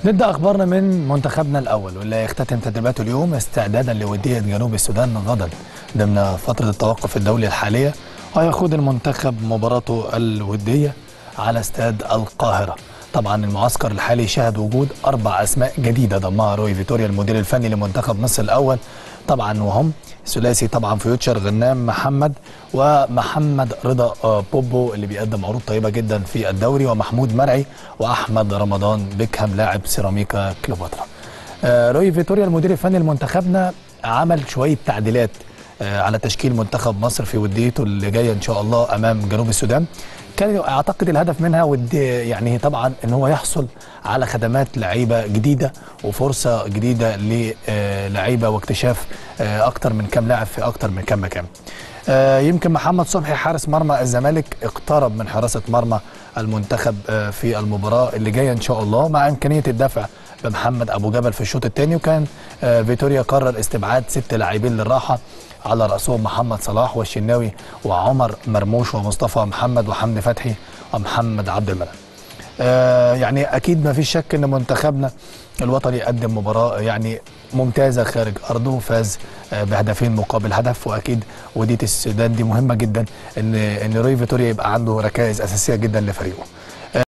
نبدا اخبارنا من منتخبنا الاول واللي هيختتم تدريباته اليوم استعدادا لوديه جنوب السودان غدا ضمن فتره التوقف الدولي الحاليه ويخوض المنتخب مباراته الوديه على استاد القاهره طبعا المعسكر الحالي شهد وجود اربع اسماء جديده ضمها روي فيتوريا المدير الفني لمنتخب مصر الاول طبعا وهم ثلاثي طبعا فيوتشر غنام محمد ومحمد رضا آه، بوبو اللي بيقدم عروض طيبه جدا في الدوري ومحمود مرعي واحمد رمضان بيكهام لاعب سيراميكا كليوباترا آه، روي فيتوريا المدير الفني لمنتخبنا عمل شويه تعديلات آه، على تشكيل منتخب مصر في وديته اللي جايه ان شاء الله امام جنوب السودان كان اعتقد الهدف منها ودي يعني طبعا ان هو يحصل على خدمات لعيبه جديده وفرصه جديده للعيبه واكتشاف آه، اكتر من كام لاعب في اكتر من كام مكان. آه، يمكن محمد صبحي حارس مرمى الزمالك اقترب من حراسه مرمى المنتخب آه، في المباراه اللي جايه ان شاء الله مع امكانيه الدفع بمحمد ابو جبل في الشوط الثاني وكان آه، فيتوريا قرر استبعاد ست لاعبين للراحه على راسهم محمد صلاح والشناوي وعمر مرموش ومصطفى محمد وحمدي فتحي ومحمد عبد المنعم. آه، يعني اكيد ما فيش شك ان منتخبنا الوطني قدم مباراه يعني ممتازه خارج ارضه فاز آه، بهدفين مقابل هدف واكيد وديه السودان دي مهمه جدا ان ان روي فيتوريا يبقى عنده ركائز اساسيه جدا لفريقه